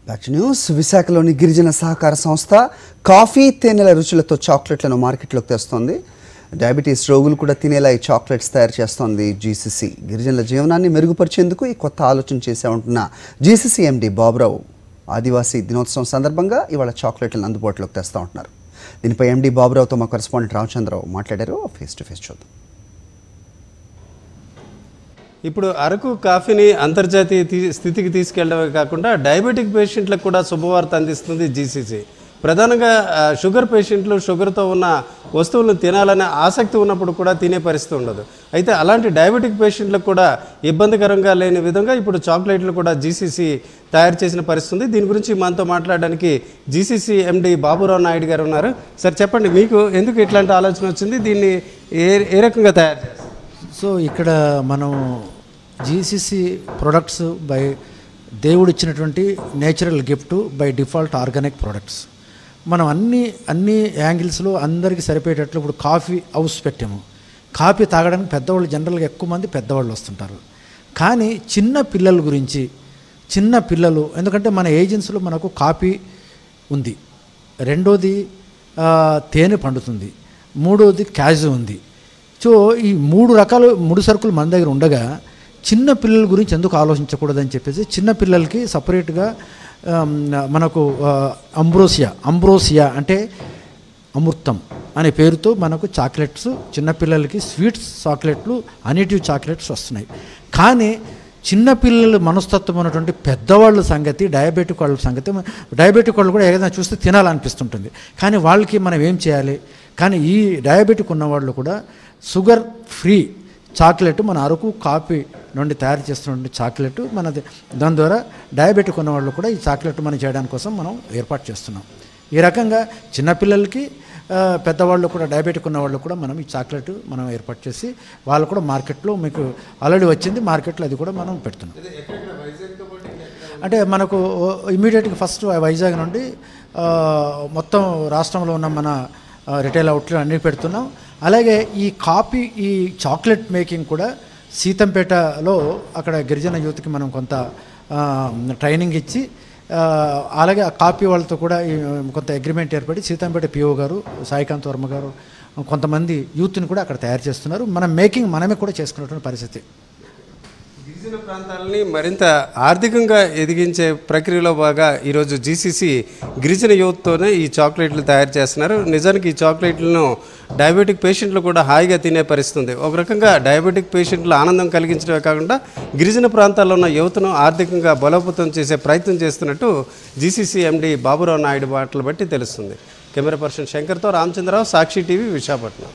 back news విశాఖలోని గిరిజన సహకార సంస్థ కాఫీ తేనెల రుచులతో చాక్లెట్లను మార్కెట్లోకి తెస్తోంది డయాబెటీస్ రోగులు కూడా తినేలా ఈ చాక్లెట్స్ తయారు చేస్తోంది జీసీసీ గిరిజనుల జీవనాన్ని మెరుగుపరిచేందుకు ఈ కొత్త ఆలోచన చేసే ఉంటున్న జీసీసీ ఎండి బాబురావు ఆదివాసీ దినోత్సవం సందర్భంగా ఇవాళ చాక్లెట్లను అందుబాటులోకి తెస్తూ ఉంటున్నారు దీనిపై ఎండి బాబురావుతో మా కరెస్పాండెంట్ రామచంద్రరావు మాట్లాడారు ఫేస్ టు ఫేస్ చూద్దాం ఇప్పుడు అరకు కాఫీని అంతర్జాతీయ తీ- స్థితికి తీసుకెళ్లడమే కాకుండా డయాబెటిక్ పేషెంట్లకు కూడా శుభవార్త అందిస్తుంది జీసీసీ ప్రధానంగా ఆ, షుగర్ పేషెంట్లు షుగర్తో ఉన్న వస్తువులను తినాలనే ఆసక్తి ఉన్నప్పుడు కూడా తినే పరిస్థితి ఉండదు అయితే అలాంటి డయాబెటిక్ పేషెంట్లకు కూడా ఇబ్బందికరంగా లేని విధంగా ఇప్పుడు చాక్లెట్లు కూడా జీసీసీ తయారు చేసిన పరిస్థితి ఉంది దీని గురించి మనతో మాట్లాడడానికి జీసీసీ ఎండి బాబురావు నాయుడు గారు ఉన్నారు సార్ చెప్పండి మీకు ఎందుకు ఇట్లాంటి ఆలోచన వచ్చింది దీన్ని ఏ ఏ రకంగా తయారు చేస్తారు సో ఇక్కడ మనం జీసీసీ ప్రొడక్ట్స్ బై దేవుడు ఇచ్చినటువంటి natural gift by default organic products మనం అన్ని అన్ని యాంగిల్స్లో అందరికీ సరిపోయేటట్లు ఇప్పుడు కాఫీ హౌస్ పెట్టాము కాఫీ తాగడానికి పెద్దవాళ్ళు జనరల్గా ఎక్కువ మంది పెద్దవాళ్ళు వస్తుంటారు కానీ చిన్న పిల్లల గురించి చిన్న పిల్లలు ఎందుకంటే మన ఏజెన్సీలో మనకు కాఫీ ఉంది రెండోది ఆ, తేనె పండుతుంది మూడోది క్యాజు ఉంది సో ఈ మూడు రకాలు ముడి సరుకులు మన దగ్గర ఉండగా చిన్న పిల్లల గురించి ఎందుకు ఆలోచించకూడదని చెప్పేసి చిన్న పిల్లలకి సపరేట్గా ఆమ్, మనకు ఆ, అంబ్రోసియా అంబ్రోసియా అంటే అమృతం అనే పేరుతో మనకు చాక్లెట్స్ చిన్నపిల్లలకి స్వీట్స్ చాక్లెట్లు అనేటివ్ చాక్లెట్స్ వస్తున్నాయి కానీ చిన్నపిల్లల మనస్తత్వం ఉన్నటువంటి పెద్దవాళ్ళ సంగతి డయాబెటిక్ వాళ్ళ సంగతి డయాబెటిక్ వాళ్ళు కూడా ఏదైనా చూస్తే తినాలనిపిస్తుంటుంది కానీ వాళ్ళకి మనం ఏం చేయాలి కానీ ఈ డయాబెటిక్ ఉన్న వాళ్ళు కూడా షుగర్ ఫ్రీ చాక్లెట్ మన అరకు కాఫీ నుండి తయారు చేస్తున్న చాక్లెట్ మనది దాని ద్వారా డయాబెటిక్ ఉన్న వాళ్ళు కూడా ఈ చాక్లెట్ మనం చేయడానికి కోసం మనం ఏర్పాటు చేస్తున్నాం ఈ రకంగా చిన్నపిల్లలకి ఆ, పెద్దవాళ్ళు కూడా డయాబెటిక్ ఉన్న వాళ్ళు కూడా మనం ఈ చాక్లెట్ మనం ఏర్పాటు చేసి వాళ్ళు కూడా మార్కెట్లో మీకు ఆల్రెడీ వచ్చింది మార్కెట్లో అది కూడా మనం పెడుతున్నాం అంటే మనకు ఇమీడియట్గా ఫస్ట్ వైజాగ్ నుండి ఆ, మొత్తం రాష్ట్రంలో ఉన్న మన ఆ, రిటైల్ అవుట్లెట్ అన్నీ పెడుతున్నాం అలాగే ఈ కాఫీ ఈ చాక్లెట్ మేకింగ్ కూడా సీతంపేటలో అక్కడ గిరిజన యూత్కి మనం కొంత ఆ, ట్రైనింగ్ ఇచ్చి ఆ, అలాగే ఆ కాపీ వాళ్ళతో కూడా ఈ కొంత అగ్రిమెంట్ ఏర్పడి సీతంపేట పిఓ గారు సాయికాంత్ వర్మ గారు కొంతమంది యూత్ని కూడా అక్కడ తయారు చేస్తున్నారు మనం మేకింగ్ మనమే కూడా చేసుకున్నటువంటి పరిస్థితి గిరిజన ప్రాంతాలని మరింత ఆర్థికంగా ఎదిగించే ప్రక్రియలో బాగా ఈరోజు జీసీసీ గిరిజన యువతతోనే ఈ చాక్లెట్లు తయారు చేస్తున్నారు నిజానికి ఈ చాక్లెట్లను డయాబెటిక్ పేషెంట్లు కూడా హాయిగా తినే పరిస్థితి ఉంది ఒక రకంగా డయాబెటిక్ పేషెంట్లు ఆనందం కలిగించడమే కాకుండా గిరిజన ప్రాంతాల్లో ఉన్న యువతను ఆర్థికంగా బలోపేతం చేసే ప్రయత్నం చేస్తున్నట్టు జీసీసీ ఎండి బాబురావు నాయుడు మాటలు బట్టి తెలుస్తుంది కెమెరా పర్సన్ శంకర్తో రామచంద్రరావు సాక్షి టీవీ విశాఖపట్నం